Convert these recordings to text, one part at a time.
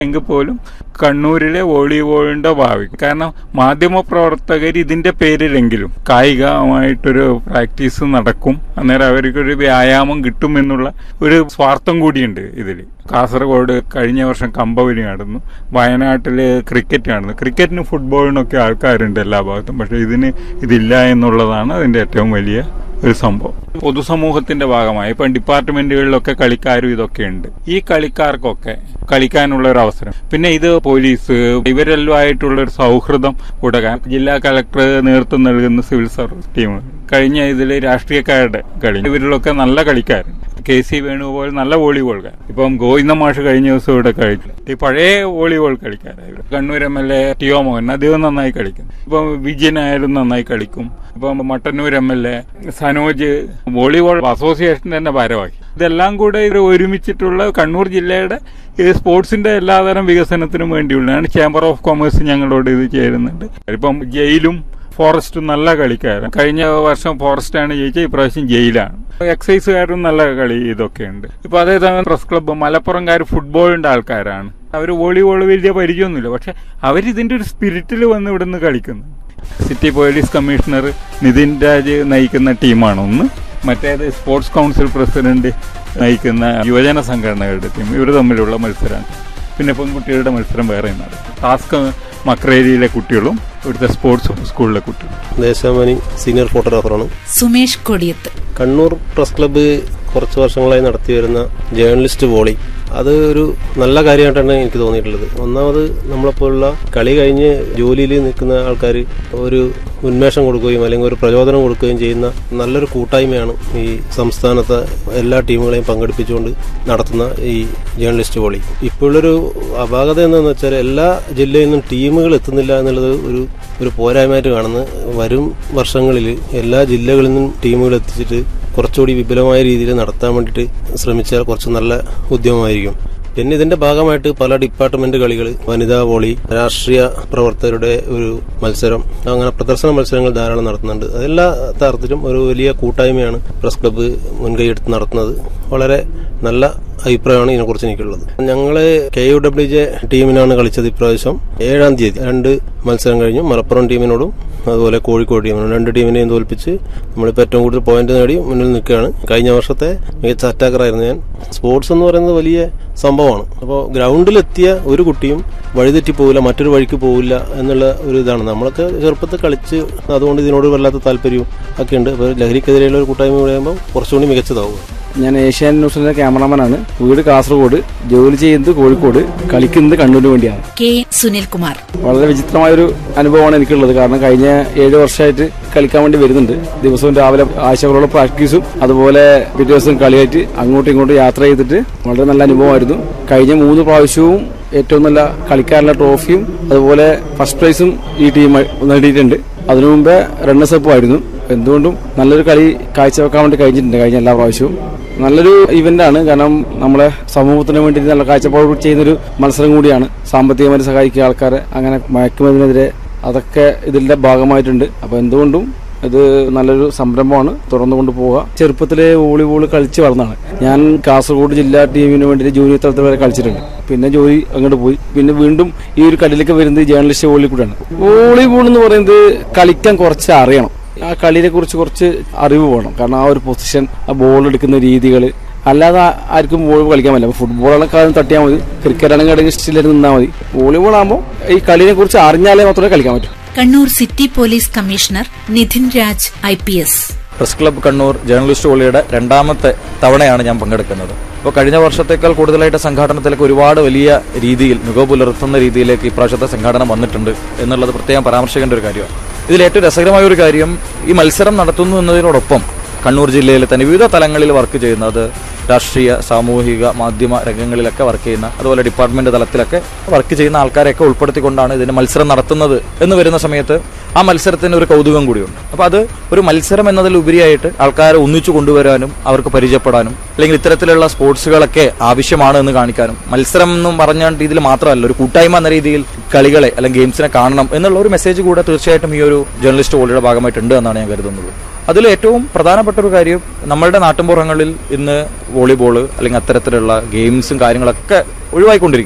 എങ്കിൽ പോലും കണ്ണൂരിലെ വോളിബോളിന്റെ ഭാവി കാരണം മാധ്യമപ്രവർത്തകർ ഇതിന്റെ പേരിലെങ്കിലും കായികമായിട്ടൊരു പ്രാക്ടീസ് നടക്കും അന്നേരം അവർക്കൊരു വ്യായാമം കിട്ടും എന്നുള്ള ഒരു സ്വാർത്ഥം കൂടിയുണ്ട് ഇതിൽ കാസർഗോഡ് കഴിഞ്ഞ വർഷം കമ്പവലി നടന്നു വയനാട്ടില് ക്രിക്കറ്റ് നടന്നു ക്രിക്കറ്റിനും ഫുട്ബോളിനൊക്കെ ആൾക്കാരുണ്ട് എല്ലാ ഭാഗത്തും പക്ഷെ ഇതിന് ഇതില്ല എന്നുള്ളതാണ് അതിന്റെ ഏറ്റവും വലിയ ഒരു സംഭവം പൊതുസമൂഹത്തിന്റെ ഭാഗമായി ഇപ്പം ഡിപ്പാർട്ട്മെന്റുകളിലൊക്കെ കളിക്കാരും ഇതൊക്കെ ഉണ്ട് ഈ കളിക്കാർക്കൊക്കെ കളിക്കാനുള്ള ഒരു അവസരം പിന്നെ ഇത് പോലീസ് ഇവരെല്ലാം ആയിട്ടുള്ള ഒരു സൗഹൃദം കൂടെ ജില്ലാ കളക്ടർ നേതൃത്വം നൽകുന്ന സിവിൽ സർവീസ് ടീം കഴിഞ്ഞ ഇതിൽ രാഷ്ട്രീയക്കാരുടെ കളി ഇവരിലൊക്കെ നല്ല കളിക്കാരുണ്ട് കെ സി വേണുഗോപാൽ നല്ല വോളിബോൾക്കാർ ഇപ്പം ഗോവിന്ദ മാഷ് കഴിഞ്ഞ ദിവസം ഇവിടെ കളിച്ചു ഈ പഴയ വോളിബോൾ കളിക്കാരായിരുന്നു Kannur M L A T O Mohan അദ്ദേഹം നന്നായി കളിക്കും ഇപ്പം വിജയനായാലും നന്നായി കളിക്കും ഇപ്പം Mattannur M L A Sanoj volleyball association തന്നെ ഭാരവാഹി ഇതെല്ലാം കൂടെ ഇത് ഒരുമിച്ചിട്ടുള്ള കണ്ണൂർ ജില്ലയുടെ ഈ സ്പോർട്സിന്റെ എല്ലാതരം വികസനത്തിനും വേണ്ടിയുള്ളതാണ് ചേംബർ ഓഫ് കൊമേഴ്സ് ഞങ്ങളോട് ഇത് ചേരുന്നുണ്ട് ഇപ്പം ജയിലും ഫോറസ്റ്റും നല്ല കളിക്കാരൻ കഴിഞ്ഞ വർഷം ഫോറസ്റ്റാണ് ജയിച്ചത് ഇപ്രാവശ്യം ജയിലാണ് എക്സൈസുകാരും നല്ല കളി ഇതൊക്കെ ഉണ്ട് ഇപ്പൊ അതേതാണ് പ്രസ് ക്ലബ്ബ് മലപ്പുറംകാർ ഫുട്ബോളിന്റെ ആൾക്കാരാണ് അവർ വോളിബോൾ വലിയ പരിചയമൊന്നുമില്ല പക്ഷെ അവരിതിന്റെ ഒരു സ്പിരിറ്റിൽ വന്ന് ഇവിടുന്ന് കളിക്കുന്നു city police commissioner Nithin Raj നയിക്കുന്ന ടീമാണ് ഒന്ന് മറ്റേത് സ്പോർട്സ് കൗൺസിൽ പ്രസിഡന്റ് നയിക്കുന്ന യുവജന സംഘടനകളുടെ ടീം ഇവർ തമ്മിലുള്ള മത്സരമാണ് പിന്നെ പെൺകുട്ടികളുടെ മത്സരം വേറെ നടക്കും ടാസ്ക് മക്രേരിയിലെ കുട്ടികളും ഇവിടുത്തെ സ്പോർട്സ് സ്കൂളിലെ കുട്ടികളും ദേശാമണി സീനിയർ ഫോട്ടോഗ്രാഫറാണ് സുമേഷ് കൊടിയത്ത് കണ്ണൂർ പ്രസ് ക്ലബ്ബ് കുറച്ച് വർഷങ്ങളായി നടത്തി വരുന്ന ജേർണലിസ്റ്റ് വോളി അത് ഒരു നല്ല കാര്യമായിട്ടാണ് എനിക്ക് തോന്നിയിട്ടുള്ളത് ഒന്നാമത് നമ്മളെപ്പോലുള്ള കളി കഴിഞ്ഞ് ജോലിയിൽ നിൽക്കുന്ന ആൾക്കാർ ഒരു ഉന്മേഷം കൊടുക്കുകയും അല്ലെങ്കിൽ ഒരു പ്രചോദനം കൊടുക്കുകയും ചെയ്യുന്ന നല്ലൊരു കൂട്ടായ്മയാണ് ഈ സംസ്ഥാനത്തെ എല്ലാ ടീമുകളെയും പങ്കെടുപ്പിച്ചുകൊണ്ട് നടത്തുന്ന ഈ ജേർണലിസ്റ്റ് വോളി ഇപ്പോഴൊരു അപാകത എന്താണെന്ന് വെച്ചാൽ എല്ലാ ജില്ലയിൽ നിന്നും ടീമുകൾ എത്തുന്നില്ല എന്നുള്ളത് ഒരു ഒരു പോരായ്മയായിട്ട് കാണുന്നു വരും വർഷങ്ങളിൽ എല്ലാ ജില്ലകളിൽ നിന്നും ടീമുകൾ എത്തിച്ചിട്ട് കുറച്ചുകൂടി വിപുലമായ രീതിയിൽ നടത്താൻ വേണ്ടിയിട്ട് ശ്രമിച്ചാൽ കുറച്ച് നല്ല ഉദ്യമമായിരിക്കും പിന്നെ ഇതിന്റെ ഭാഗമായിട്ട് പല ഡിപ്പാർട്ട്മെന്റ് കളികൾ വനിതാ വോളി രാഷ്ട്രീയ പ്രവർത്തകരുടെ ഒരു മത്സരം അങ്ങനെ പ്രദർശന മത്സരങ്ങൾ ധാരാളം നടത്തുന്നുണ്ട് അതെല്ലാ തരത്തിലും ഒരു വലിയ കൂട്ടായ്മയാണ് പ്രസ് ക്ലബ്ബ് മുൻകൈയെടുത്ത് നടത്തുന്നത് വളരെ നല്ല അഭിപ്രായമാണ് ഇതിനെക്കുറിച്ച് എനിക്കുള്ളത് ഞങ്ങള് കെ യു ഡബ്ല്യു ജെ ടീമിനാണ് കളിച്ചത് ഇപ്രാവശ്യം ഏഴാം തീയതി രണ്ട് മത്സരം കഴിഞ്ഞു മലപ്പുറം ടീമിനോടും അതുപോലെ കോഴിക്കോട് ടീമിനോടും രണ്ട് ടീമിനെയും തോൽപ്പിച്ച് നമ്മളിപ്പോൾ ഏറ്റവും കൂടുതൽ പോയിന്റ് നേടി മുന്നിൽ നിൽക്കുകയാണ് കഴിഞ്ഞ വർഷത്തെ മികച്ച അറ്റാക്കറായിരുന്നു ഞാൻ സ്പോർട്സ് എന്ന് പറയുന്നത് വലിയ സംഭവമാണ് അപ്പോൾ ഗ്രൗണ്ടിലെത്തിയ ഒരു കുട്ടിയും വഴിതെറ്റി പോവില്ല മറ്റൊരു വഴിക്ക് പോവില്ല എന്നുള്ള ഒരു ഇതാണ് നമ്മളൊക്കെ ചെറുപ്പത്തിൽ കളിച്ച് അതുകൊണ്ട് ഇതിനോട് വല്ലാത്ത താല്പര്യവും ഒക്കെ ഉണ്ട് അപ്പോൾ ലഹരിക്കെതിരെയുള്ള ഒരു കൂട്ടായ്മ പറയുമ്പോൾ കുറച്ചുകൂടി മികച്ചതാവും ഞാൻ ഏഷ്യാൻ ന്യൂസിലെ ക്യാമറാമാനാണ് വീട് കാസർഗോഡ് ജോലി ചെയ്യുന്നത് കോഴിക്കോട് കളിക്കുന്നത് കണ്ണൂരിന് വേണ്ടിയാണ് കെ സുനിൽകുമാർ വളരെ വിചിത്രമായൊരു അനുഭവമാണ് എനിക്കുള്ളത് കാരണം കഴിഞ്ഞ ഏഴ് വർഷമായിട്ട് കളിക്കാൻ വേണ്ടി വരുന്നുണ്ട് ദിവസവും രാവിലെ ആഴ്ചകളോളം പ്രാക്ടീസും അതുപോലെ പിറ്റേ ദിവസം കളിയായിട്ട് അങ്ങോട്ടും ഇങ്ങോട്ടും യാത്ര ചെയ്തിട്ട് വളരെ നല്ല അനുഭവമായിരുന്നു കഴിഞ്ഞ മൂന്ന് പ്രാവശ്യവും ഏറ്റവും നല്ല കളിക്കാരുടെ ട്രോഫിയും അതുപോലെ ഫസ്റ്റ് പ്രൈസും ഈ ടീം നേടിയിട്ടുണ്ട് അതിനു മുമ്പേ റണ്ണേഴ്സ് അപ്പ് ആയിരുന്നു എന്തുകൊണ്ടും നല്ലൊരു കളി കാഴ്ചവെക്കാൻ വേണ്ടി കഴിഞ്ഞിട്ടുണ്ട് കഴിഞ്ഞ എല്ലാ പ്രാവശ്യവും നല്ലൊരു ഇവന്റ് ആണ് കാരണം നമ്മളെ സമൂഹത്തിന് വേണ്ടി നല്ല കാഴ്ചപ്പാട് ചെയ്യുന്നൊരു മത്സരം കൂടിയാണ് സാമ്പത്തികമായി സഹായിക്കുക ആൾക്കാരെ അങ്ങനെ മയക്കുമരുന്നിനെതിരെ അതൊക്കെ ഇതിന്റെ ഭാഗമായിട്ടുണ്ട് അപ്പൊ എന്തുകൊണ്ടും ഇത് നല്ലൊരു സംരംഭമാണ് തുറന്നു കൊണ്ടുപോവുക ചെറുപ്പത്തിലെ വോളിബോൾ കളിച്ച് വളർന്നതാണ് ഞാൻ കാസർഗോഡ് ജില്ലാ ടീമിന് വേണ്ടി ജൂനിയർ തലത്തിൽ വരെ കളിച്ചിട്ടുണ്ട് പിന്നെ ജോലി അങ്ങോട്ട് പോയി പിന്നെ വീണ്ടും ഈ ഒരു കളിയിലേക്ക് വരുന്നത് ജേർണലിസ്റ്റ് വോളി കൂടെയാണ് വോളിബോൾ എന്ന് പറയുന്നത് കളിക്കാൻ കുറച്ച് അറിയണം ആ കളിയെ കുറിച്ച് കുറച്ച് അറിവ് വേണം കാരണം ആ ഒരു പൊസിഷൻ ആ ബോൾ എടുക്കുന്ന രീതികൾ അല്ലാതെ ആ- ആർക്കും ബോൾ കളിക്കാൻ പറ്റില്ല ഫുട്ബോളൊക്കെ ആദ്യം തട്ടിയാൽ മതി ക്രിക്കറ്റ് ആണെങ്കിൽ ഇടയ്ക്ക് സ്റ്റിൽ നിന്നാൽ മതി വോളിബോൾ ആകുമ്പോൾ ഈ കളിയെ കുറിച്ച് അറിഞ്ഞാലേ മാത്രമേ കളിക്കാൻ പറ്റൂ Kannur city police commissioner Nidhin Raj I P S press club Kannur journalist വോളിയുടെ രണ്ടാമത്തെ തവണയാണ് ഞാൻ പങ്കെടുക്കുന്നത് അപ്പോൾ കഴിഞ്ഞ വർഷത്തേക്കാൾ കൂടുതലായിട്ട് സംഘാടനത്തിലേക്ക് ഒരുപാട് വലിയ രീതിയിൽ മികവ് പുലർത്തുന്ന രീതിയിലേക്ക് ഇപ്രാവശ്യത്തെ സംഘാടനം വന്നിട്ടുണ്ട് എന്നുള്ളത് പ്രത്യേകം പരാമർശിക്കേണ്ട ഒരു കാര്യമാണ് ഇതിൽ ഏറ്റവും രസകരമായ ഒരു കാര്യം ഈ മത്സരം നടത്തുന്നു എന്നതിനോടൊപ്പം കണ്ണൂർ ജില്ലയിലെ തന്നെ വിവിധ തലങ്ങളിൽ വർക്ക് ചെയ്യുന്നത് രാഷ്ട്രീയ സാമൂഹിക മാധ്യമ രംഗങ്ങളിലൊക്കെ വർക്ക് ചെയ്യുന്ന അതുപോലെ ഡിപ്പാർട്ട്മെന്റ് തലത്തിലൊക്കെ വർക്ക് ചെയ്യുന്ന ആൾക്കാരെയൊക്കെ ഉൾപ്പെടുത്തിക്കൊണ്ടാണ് ഇതിന് മത്സരം നടത്തുന്നത് എന്ന് വരുന്ന സമയത്ത് ആ മത്സരത്തിന് ഒരു കൗതുകം കൂടിയുണ്ട് അപ്പൊ അത് ഒരു മത്സരം എന്നതിലുപരിയായിട്ട് ആൾക്കാരെ ഒന്നിച്ചു കൊണ്ടുവരാനും അവർക്ക് പരിചയപ്പെടാനും അല്ലെങ്കിൽ ഇത്തരത്തിലുള്ള സ്പോർട്സുകളൊക്കെ ആവശ്യമാണ് എന്ന് കാണിക്കാനും മത്സരം എന്നും പറഞ്ഞ രീതിയിൽ മാത്രമല്ല ഒരു കൂട്ടായ്മ എന്ന രീതിയിൽ കളികളെ അല്ലെങ്കിൽ ഗെയിംസിനെ കാണണം എന്നുള്ള ഒരു മെസ്സേജ് കൂടെ തീർച്ചയായിട്ടും ഈ ഒരു ജേർണലിസ്റ്റ് വോളിയുടെ ഭാഗമായിട്ടുണ്ട് എന്നാണ് ഞാൻ കരുതുന്നത് അതിൽ ഏറ്റവും പ്രധാനപ്പെട്ട ഒരു കാര്യം നമ്മളുടെ നാട്ടിൻപുറങ്ങളിൽ ഇന്ന് വോളിബോൾ അല്ലെങ്കിൽ അത്തരത്തിലുള്ള ഗെയിംസും കാര്യങ്ങളൊക്കെ ഒഴിവായിക്കൊണ്ടിരിക്കുകയാണ്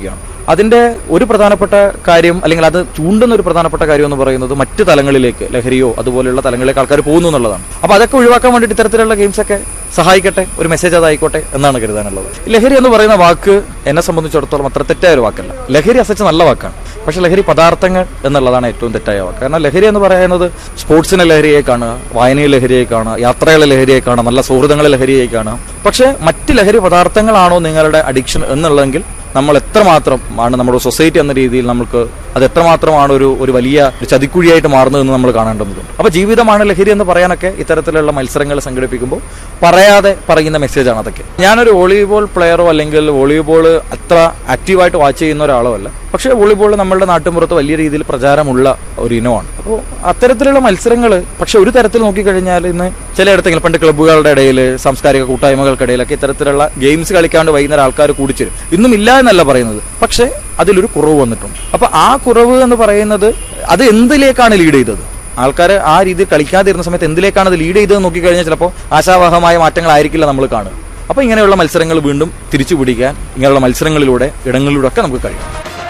അതിന്റെ ഒരു പ്രധാനപ്പെട്ട കാര്യം അല്ലെങ്കിൽ അത് ചൂണ്ടുന്ന ഒരു പ്രധാനപ്പെട്ട കാര്യം എന്ന് പറയുന്നത് മറ്റ് തലങ്ങളിലേക്ക് ലഹരിയോ അതുപോലെയുള്ള തലങ്ങളിലേക്ക് ആൾക്കാർ പോകുന്നു എന്നുള്ളതാണ് അപ്പൊ അതൊക്കെ ഒഴിവാക്കാൻ വേണ്ടിയിട്ട് ഇത്തരത്തിലുള്ള ഗെയിംസ് ഒക്കെ സഹായിക്കട്ടെ ഒരു മെസ്സേജ് അതായിക്കോട്ടെ എന്നാണ് കരുതാനുള്ളത് ലഹരി എന്ന് പറയുന്ന വാക്ക് എന്നെ സംബന്ധിച്ചിടത്തോളം അത്ര തെറ്റായ ഒരു വാക്കല്ല ലഹരി അസച്ച് നല്ല വാക്കാണ് പക്ഷെ ലഹരി പദാർത്ഥങ്ങൾ എന്നുള്ളതാണ് ഏറ്റവും തെറ്റായ വാക്ക് കാരണം ലഹരി എന്ന് പറയുന്നത് സ്പോർട്സിനെ ലഹരിയെ കാണുക വായനയെ ലഹരിയെ കാണുക യാത്രകളെ ലഹരിയെ കാണുക നല്ല സൗഹൃദങ്ങളെ ലഹരിയെ കാണുക പക്ഷെ മറ്റ് ലഹരി പദാർത്ഥങ്ങളാണോ നിങ്ങളുടെ അഡിക്ഷൻ എന്നുള്ളതെങ്കിൽ നമ്മൾ എത്രമാത്രം ആണ് നമ്മുടെ സൊസൈറ്റി എന്ന രീതിയിൽ നമുക്ക് അത് എത്രമാത്രമാണ് ഒരു ഒരു വലിയ ഒരു ചതിക്കുഴിയായിട്ട് മാറുന്നതെന്ന് നമ്മൾ കാണേണ്ടതുണ്ട് അപ്പൊ ജീവിതമാണ് ലഹരി എന്ന് പറയാനൊക്കെ ഇത്തരത്തിലുള്ള മത്സരങ്ങൾ സംഘടിപ്പിക്കുമ്പോൾ പറയാതെ പറയുന്ന മെസ്സേജാണ് അതൊക്കെ ഞാനൊരു വോളിബോൾ പ്ലെയറോ അല്ലെങ്കിൽ വോളിബോൾ അത്ര ആക്റ്റീവായിട്ട് വാച്ച് ചെയ്യുന്ന ഒരാളോ അല്ല പക്ഷേ വോളിബോൾ നമ്മളുടെ നാട്ടിൻപുറത്ത് വലിയ രീതിയിൽ പ്രചാരമുള്ള ഒരു ഇനമാണ് അപ്പോൾ അത്തരത്തിലുള്ള മത്സരങ്ങൾ പക്ഷെ ഒരു തരത്തിൽ നോക്കിക്കഴിഞ്ഞാൽ ഇന്ന് ചിലയിടത്തെങ്കിലും പണ്ട് ക്ലബ്ബുകളുടെ ഇടയിൽ സാംസ്കാരിക കൂട്ടായ്മകൾക്കിടയിലൊക്കെ ഇത്തരത്തിലുള്ള ഗെയിംസ് കളിക്കാണ്ട് വൈകുന്നേരം ആൾക്കാർ കൂടിച്ചേരും ഇന്നും ഇല്ല എന്നല്ല പറയുന്നത് പക്ഷേ അതിലൊരു കുറവ് വന്നിട്ടുണ്ട് അപ്പൊ ആ കുറവ് എന്ന് പറയുന്നത് അത് എന്തിലേക്കാണ് ലീഡ് ചെയ്തത് ആൾക്കാർ ആ രീതിയിൽ കളിക്കാതിരുന്ന സമയത്ത് എന്തിലേക്കാണ് അത് ലീഡ് ചെയ്തത് നോക്കിക്കഴിഞ്ഞാൽ ചിലപ്പോൾ ആശാവഹമായ മാറ്റങ്ങളായിരിക്കില്ല നമ്മൾ കാണുക അപ്പൊ ഇങ്ങനെയുള്ള മത്സരങ്ങൾ വീണ്ടും തിരിച്ചു പിടിക്കാൻ ഇങ്ങനെയുള്ള മത്സരങ്ങളിലൂടെ ഇടങ്ങളിലൂടെ ഒക്കെ നമുക്ക് കഴിയും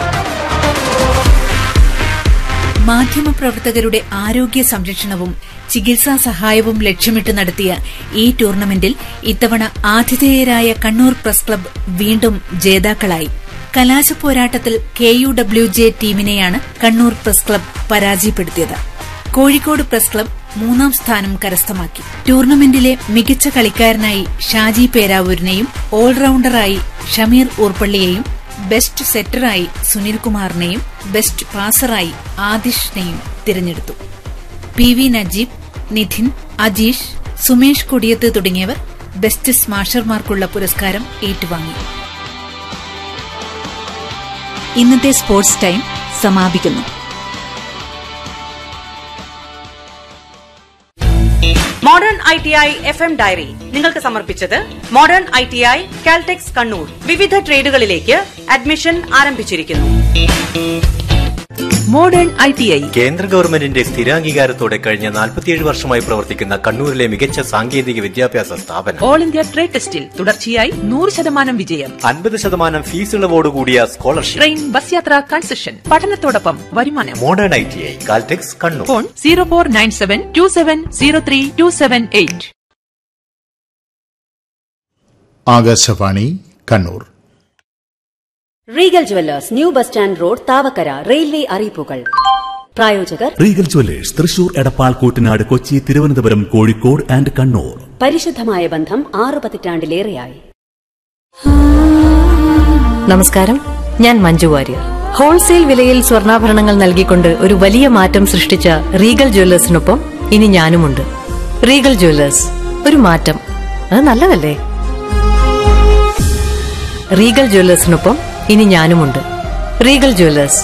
മാധ്യമപ്രവർത്തകരുടെ ആരോഗ്യ സംരക്ഷണവും ചികിത്സാ സഹായവും ലക്ഷ്യമിട്ട് നടത്തിയ ഈ ടൂർണമെന്റിൽ ഇത്തവണ ആതിഥേയരായ കണ്ണൂർ പ്രസ് ക്ലബ്ബ് വീണ്ടും ജേതാക്കളായി കലാശപ്പോരാട്ടത്തിൽ കെ യു ഡബ്ല്യു ജെ ടീമിനെയാണ് കണ്ണൂർ പ്രസ് ക്ലബ്ബ് പരാജയപ്പെടുത്തിയത് കോഴിക്കോട് പ്രസ് ക്ലബ്ബ് മൂന്നാം സ്ഥാനം കരസ്ഥമാക്കി ടൂർണമെന്റിലെ മികച്ച കളിക്കാരനായി ഷാജി പേരാവൂരിനെയും ഓൾറൌണ്ടറായി ഷമീർ ഊർപ്പള്ളിയെയും ബെസ്റ്റ് സെറ്ററായി സുനിൽകുമാറിനെയും ബെസ്റ്റ് പാസറായി ആദിഷിനെയും തിരഞ്ഞെടുത്തു പി വി നജീബ് നിധിൻ അജീഷ് സുമേഷ് കൊടിയത്ത് തുടങ്ങിയവർ ബെസ്റ്റ് സ്മാഷർമാർക്കുള്ള പുരസ്കാരം ഏറ്റുവാങ്ങി ഇന്നത്തെ സ്പോർട്സ് ടൈം സമാപിക്കുന്നു modern I T I F M diary നിങ്ങൾക്ക് സമർപ്പിച്ചത് modern I T I Caltex Kannur വിവിധ ട്രേഡുകളിലേക്ക് അഡ്മിഷൻ ആരംഭിച്ചിരിക്കുന്നു മോഡേൺ ഐ ടി ഐ കേന്ദ്ര ഗവൺമെന്റിന്റെ സ്ഥിരാംഗീകാരത്തോടെ കഴിഞ്ഞ 47 വർഷമായി പ്രവർത്തിക്കുന്ന കണ്ണൂരിലെ മികച്ച സാങ്കേതിക വിദ്യാഭ്യാസ സ്ഥാപനം ഓൾ ഇന്ത്യ ട്രേഡ് ടെസ്റ്റിൽ തുടർച്ചയായി നൂറ് ശതമാനം വിജയം അൻപത് ശതമാനം ഫീസ് ഇളവോടുകൂടിയ സ്കോളർഷിപ്പ് ട്രെയിൻ ബസ് യാത്ര കൺസെഷൻ പഠനത്തോടൊപ്പം വരുമാനം modern I T I Caltex Kannur phone zero four nine seven two seven zero three two seven eight Akashvani Kannur Regal jewellers new bus stand road Thavakkara railway അറിയിപ്പുകൾ പ്രായോജകർ Regal jewellers Thrissur Edappal Kuttanad Kochi Thiruvananthapuram Kozhikode and Kannur പരിശുദ്ധമായ ബന്ധം ആറു പതിറ്റാണ്ടിലേറെയായി നമസ്കാരം ഞാൻ മഞ്ജു വാര്യർ ഹോൾസെയിൽ വിലയിൽ സ്വർണ്ണാഭരണങ്ങൾ നൽകിക്കൊണ്ട് ഒരു വലിയ മാറ്റം സൃഷ്ടിച്ച റീഗൽ ജ്വല്ലേഴ്സിനൊപ്പം ഇനി ഞാനുമുണ്ട് റീഗൽ ജ്വല്ലേഴ്സ് ഒരു മാറ്റം അത് നല്ലതല്ലേ റീഗൽ ജ്വല്ലേഴ്സിനൊപ്പം ഇനി ഞാനുമുണ്ട് Regal jewellers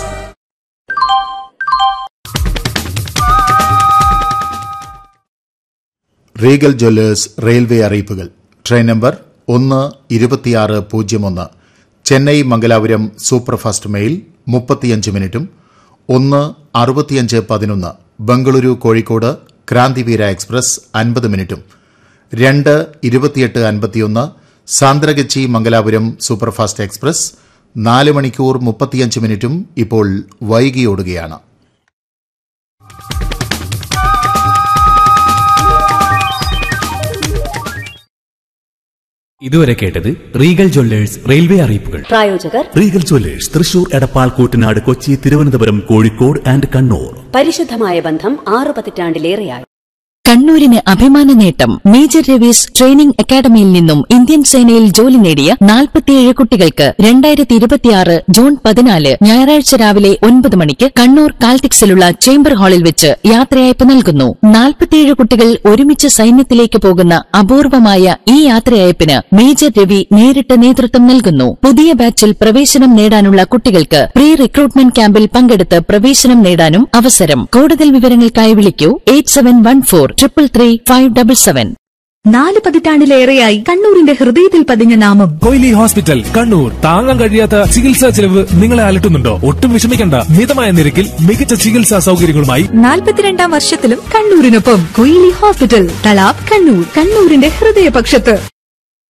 Regal jewellers railway അറിയിപ്പുകൾ ട്രെയിൻ നമ്പർ ഒന്ന് ഇരുപത്തിയാറ് പൂജ്യം ഒന്ന് ചെന്നൈ മംഗലാപുരം സൂപ്പർഫാസ്റ്റ് മെയിൽ മുപ്പത്തിയഞ്ച് മിനിറ്റും ഒന്ന് അറുപത്തിയഞ്ച് പതിനൊന്ന് ബംഗളൂരു കോഴിക്കോട് ക്രാന്തിവീര എക്സ്പ്രസ് അൻപത് മിനിറ്റും രണ്ട് ഇരുപത്തിയെട്ട് അൻപത്തിയൊന്ന് സാന്ദ്രഗച്ചി മംഗലാപുരം സൂപ്പർഫാസ്റ്റ് എക്സ്പ്രസ് നാല് മണിക്കൂർ മുപ്പത്തിയഞ്ച് മിനിറ്റും ഇപ്പോൾ വൈകിയോടുകയാണ് ഇതുവരെ കേട്ടത് റീഗൽ ജ്വല്ലേഴ്സ് റെയിൽവേ അറിയിപ്പുകൾ പ്രായോജകർ Regal jewellers Thrissur Edappal Kuttanad Kochi Thiruvananthapuram Kozhikode and Kannur പരിശുദ്ധമായ ബന്ധം ആറു പതിറ്റാണ്ടിലേറെയായി കണ്ണൂരിന് അഭിമാന നേട്ടം മേജർ രവീസ് ട്രെയിനിംഗ് അക്കാദമിയിൽ നിന്നും ഇന്ത്യൻ സേനയിൽ ജോലി നേടിയ നാൽപ്പത്തിയേഴ് കുട്ടികൾക്ക് രണ്ടായിരത്തി ഇരുപത്തിയാറ് ജൂൺ പതിനാല് ഞായറാഴ്ച രാവിലെ ഒൻപത് മണിക്ക് കണ്ണൂർ കാൽറ്റിക്സിലുള്ള ചേംബർ ഹാളിൽ വെച്ച് യാത്രയയപ്പ് നൽകുന്നു നാൽപ്പത്തിയേഴ് കുട്ടികൾ ഒരുമിച്ച് സൈന്യത്തിലേക്ക് പോകുന്ന അപൂർവമായ ഈ യാത്രയയപ്പിന് മേജർ രവി നേരിട്ട് നേതൃത്വം നൽകുന്നു പുതിയ ബാച്ചിൽ പ്രവേശനം നേടാനുള്ള കുട്ടികൾക്ക് പ്രീ റിക്രൂട്ട്മെന്റ് ക്യാമ്പിൽ പങ്കെടുത്ത് പ്രവേശനം നേടാനും അവസരം കൂടുതൽ വിവരങ്ങൾക്കായി വിളിക്കൂ eight seven one four triple three five double seven നാല് പതിറ്റാണ്ടിലേറെയായി കണ്ണൂരിന്റെ ഹൃദയത്തിൽ പതിഞ്ഞ നാമം കൊയിലി ഹോസ്പിറ്റൽ കണ്ണൂർ താങ്ങാൻ കഴിയാത്ത ചികിത്സാ ചെലവ് നിങ്ങളെ അലട്ടുന്നുണ്ടോ ഒട്ടും വിഷമിക്കണ്ട മിതമായ നിരക്കിൽ മികച്ച ചികിത്സാ സൗകര്യങ്ങളുമായി നാൽപ്പത്തിരണ്ടാം വർഷത്തിലും കണ്ണൂരിനൊപ്പം കൊയിലി ഹോസ്പിറ്റൽ തലാബ് കണ്ണൂർ കണ്ണൂരിന്റെ ഹൃദയപക്ഷത്ത്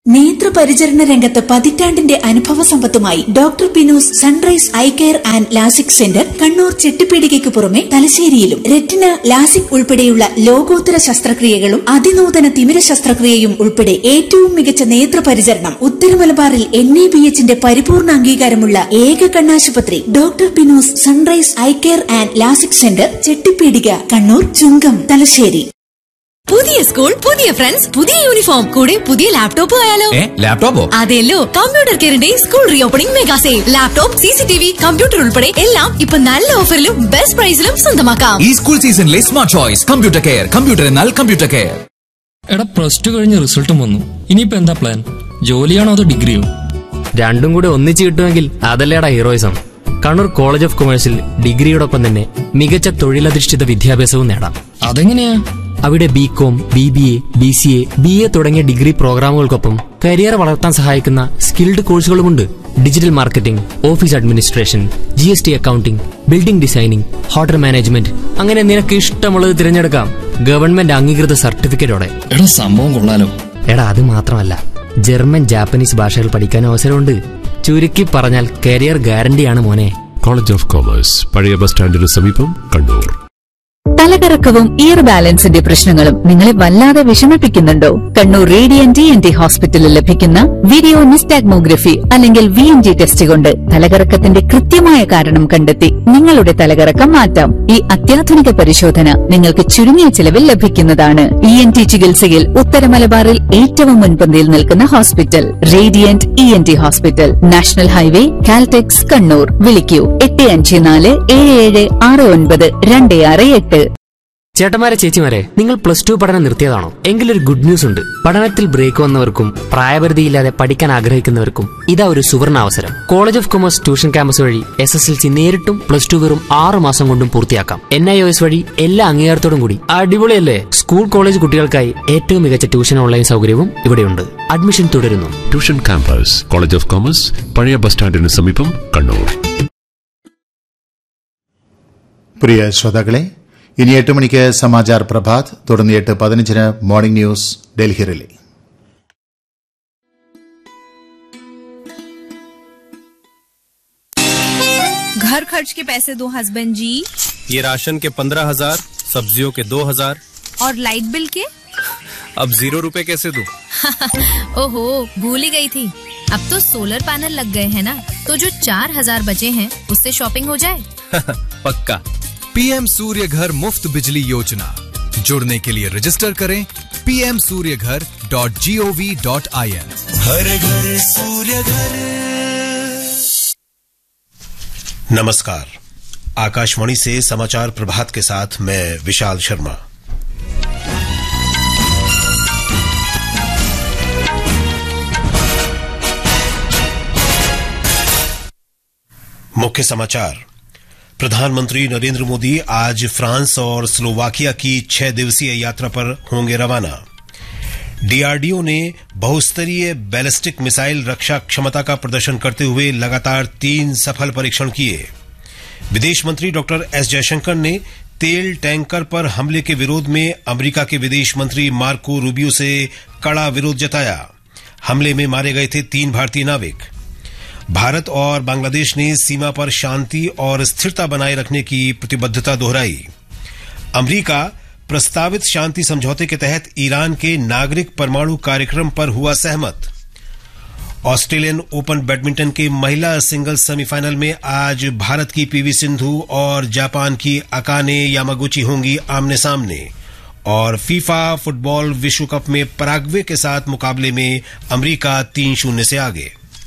നേത്രപരിചരണ രംഗത്ത് പതിറ്റാണ്ടിന്റെ അനുഭവ സമ്പത്തുമായി doctor Pinoos sunrise eye care and LASIK centre Kannur ചെട്ടിപ്പീടികയ്ക്ക് പുറമെ തലശ്ശേരിയിലും റെറ്റിന ലാസിക് ഉൾപ്പെടെയുള്ള ലോകോത്തര ശസ്ത്രക്രിയകളും അതിനൂതന തിമിര ശസ്ത്രക്രിയയും ഉൾപ്പെടെ ഏറ്റവും മികച്ച നേത്രപരിചരണം ഉത്തരമലബാറിൽ എൻ എ ബി എച്ചിന്റെ പരിപൂർണ അംഗീകാരമുള്ള ഏക കണ്ണാശുപത്രി doctor Pinoos sunrise eye care and LASIK centre Chettipeedika Kannur Chungam Thalassery പുതിയ സ്കൂൾ പുതിയ ഫ്രണ്ട്സ് പുതിയ യൂണിഫോം കൂടെ പുതിയ ലാപ്ടോപ്പ് ആയാലോ ലാപ്ടോപ്പോ അതെല്ലോ കമ്പ്യൂട്ടർ കെയറിന്റെ school reopening mega sale laptop C C T V computer ഉൾപ്പെടെ എല്ലാം ഇപ്പൊ നല്ല ഓഫറിലും ബെസ്റ്റ് പ്രൈസിലും സ്വന്തമാക്കാം ഈ സ്കൂൾ സീസണിലെ smart choice computer care computer എന്നാൽ കമ്പ്യൂട്ടർ കെയർ എടാ പ്ലസ് ടു കഴിഞ്ഞ് റിസൾട്ടും വന്നു ഇനിയിപ്പോ എന്താ പ്ലാൻ ജോലിയാണോ അതോ ഡിഗ്രിയോ രണ്ടും കൂടെ ഒന്നിച്ച് കിട്ടുമെങ്കിൽ അതല്ലേടാ ഹീറോയിസം കണ്ണൂർ കോളേജ് ഓഫ് കൊമേഴ്സിൽ ഡിഗ്രിയോടൊപ്പം തന്നെ മികച്ച തൊഴിലധിഷ്ഠിത വിദ്യാഭ്യാസവും നേടാം അതെങ്ങനെയാ അവിടെ B com B B A B C A B A തുടങ്ങിയ ഡിഗ്രി പ്രോഗ്രാമുകൾക്കൊപ്പം കരിയർ വളർത്താൻ സഹായിക്കുന്ന സ്കിൽഡ് കോഴ്സുകളുമുണ്ട് digital marketing office administration G S T accounting building designing hotel management അങ്ങനെ നിനക്ക് ഇഷ്ടമുള്ളത് തിരഞ്ഞെടുക്കാം ഗവൺമെന്റ് അംഗീകൃത സർട്ടിഫിക്കറ്റോടെ എടാ സംഭവം കൊള്ളാലോ എടാ അത് മാത്രമല്ല ജർമ്മൻ ജാപ്പനീസ് ഭാഷകൾ പഠിക്കാൻ അവസരമുണ്ട് ചുരുക്കി പറഞ്ഞാൽ കരിയർ ഗ്യാരണ്ടിയാണ് മോനെ കോളേജ് ഓഫ് കോമേഴ്സ് പഴയ ബസ് സ്റ്റാൻഡിന് സമീപം കണ്ണൂർ തലകറക്കവും ഇയർ ബാലൻസിന്റെ പ്രശ്നങ്ങളും നിങ്ങളെ വല്ലാതെ വിഷമിപ്പിക്കുന്നുണ്ടോ Kannur radiant T N T ഹോസ്പിറ്റലിൽ ലഭിക്കുന്ന വീഡിയോ നിസ്റ്റാഗ്മോഗ്രഫി അല്ലെങ്കിൽ വി എൻ ജി ടെസ്റ്റ് കൊണ്ട് തലകറക്കത്തിന്റെ കൃത്യമായ കാരണം കണ്ടെത്തി നിങ്ങളുടെ തലകറക്കം മാറ്റാം ഈ അത്യാധുനിക പരിശോധന നിങ്ങൾക്ക് ചുരുങ്ങിയ ചിലവിൽ ലഭിക്കുന്നതാണ് ഇ എൻ ടി ചികിത്സയിൽ ഉത്തര മലബാറിൽ ഏറ്റവും മുൻപന്തിയിൽ നിൽക്കുന്ന hospital radiant E N T hospital national highway Caltex Kannur വിളിക്കൂ എട്ട് അഞ്ച് നാല് ഏഴ് ഏഴ് ആറ് ഒൻപത് രണ്ട് ആറ് എട്ട് ചേട്ടന്മാരെ ചേച്ചിമാരെ നിങ്ങൾ പ്ലസ് ടു പഠനം നിർത്തിയതാണോ എങ്കിലൊരു ഗുഡ് ന്യൂസ് ഉണ്ട് പഠനത്തിൽ ബ്രേക്ക് വന്നവർക്കും പ്രായപരിധിയില്ലാതെ പഠിക്കാൻ ആഗ്രഹിക്കുന്നവർക്കും ഇതാ ഒരു സുവർണ അവസരം college of commerce tuition campus വഴി എസ് എസ് എൽ സി നേരിട്ടും പ്ലസ് ടു വെറും ആറ് മാസം കൊണ്ടും പൂർത്തിയാക്കാം എൻ ഐ ഒ എസ് വഴി എല്ലാ അംഗീകാരത്തോടും കൂടി അടിപൊളിയല്ലേ സ്കൂൾ കോളേജ് കുട്ടികൾക്കായി ഏറ്റവും മികച്ച ട്യൂഷൻ ഓൺലൈൻ സൗകര്യവും ഇവിടെയുണ്ട് അഡ്മിഷൻ തുടരുന്നു tuition campus college of commerce പഴയ ബസ് സ്റ്റാൻഡിന് സമീപം കണ്ണൂർ പ്രിയ ശ്രോതാക്കളെ ഇനി എട്ട് മണിക്ക് സമാചാർ പ്രഭാത് തുടർന്ന് എട്ട് പതിനഞ്ചിന് മോർണിംഗ് ന്യൂസ് ഡൽഹി റിലേ घर खर्च के पैसे दो हस्बैंड जी ये राशन के पंद्रह हजार सब्जियों के दो हजार और लाइट बिल के अब जीरो रुपए कैसे दूं? ओहो भूल ही गई थी अब तो सोलर पैनल लग गए हैं ना तो जो चार हजार बचे हैं उससे शॉपिंग हो जाए पक्का पीएम सूर्य घर मुफ्त बिजली योजना जुड़ने के लिए रजिस्टर करें PM Surya Ghar dot G O V dot I N हर घर सूर्य घर नमस्कार आकाशवाणी से समाचार प्रभात के साथ मैं विशाल शर्मा मुख्य समाचार प्रधानमंत्री नरेंद्र मोदी आज फ्रांस और स्लोवाकिया की छह दिवसीय यात्रा पर होंगे रवाना डीआरडीओ ने बहुस्तरीय बैलिस्टिक मिसाइल रक्षा क्षमता का प्रदर्शन करते हुए लगातार तीन सफल परीक्षण किए विदेश मंत्री डॉक्टर एस जयशंकर ने तेल टैंकर पर हमले के विरोध में अमेरिका के विदेश मंत्री मार्को रूबियो से कड़ा विरोध जताया हमले में मारे गए थे तीन भारतीय नाविक भारत और बांग्लादेश ने सीमा पर शांति और स्थिरता बनाए रखने की प्रतिबद्धता दोहराई अमरीका प्रस्तावित शांति समझौते के तहत ईरान के नागरिक परमाणु कार्यक्रम पर हुआ सहमत ऑस्ट्रेलियन ओपन बैडमिंटन के महिला सिंगल्स सेमीफाइनल में आज भारत की पीवी सिंधु और जापान की अकाने यामागुची होंगी आमने सामने और फीफा फुटबॉल विश्व कप में पराग्वे के साथ मुकाबले में अमरीका तीन शून्य से आगे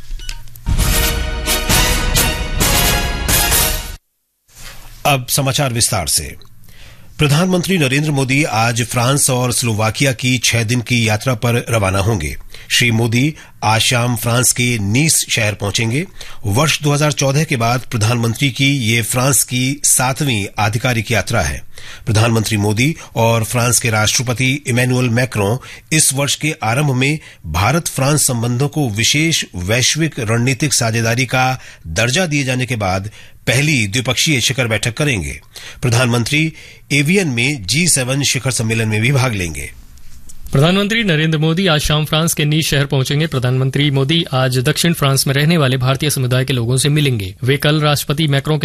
अब समाचार विस्तार से प्रधानमंत्री नरेंद्र मोदी आज फ्रांस और स्लोवाकिया की छह दिन की यात्रा पर रवाना होंगे श्री मोदी आज शाम फ्रांस के नीस शहर पहुंचेंगे वर्ष 2014 के बाद प्रधानमंत्री की ये फ्रांस की सातवीं आधिकारिक यात्रा है प्रधानमंत्री मोदी और फ्रांस के राष्ट्रपति इमैनुअल मैक्रों इस वर्ष के आरंभ में भारत फ्रांस संबंधों को विशेष वैश्विक रणनीतिक साझेदारी का दर्जा दिए जाने के बाद पहली द्विपक्षीय शिखर बैठक करेंगे प्रधानमंत्री एवियन में जी सेवन शिखर सम्मेलन में भी भाग लेंगे प्रधानमंत्री नरेंद्र मोदी आज शाम फ्रांस के नीस शहर पहुंचेंगे प्रधानमंत्री मोदी आज दक्षिण फ्रांस में रहने वाले भारतीय समुदाय के लोगों से मिलेंगे वे कल राष्ट्रपति मैक्रों के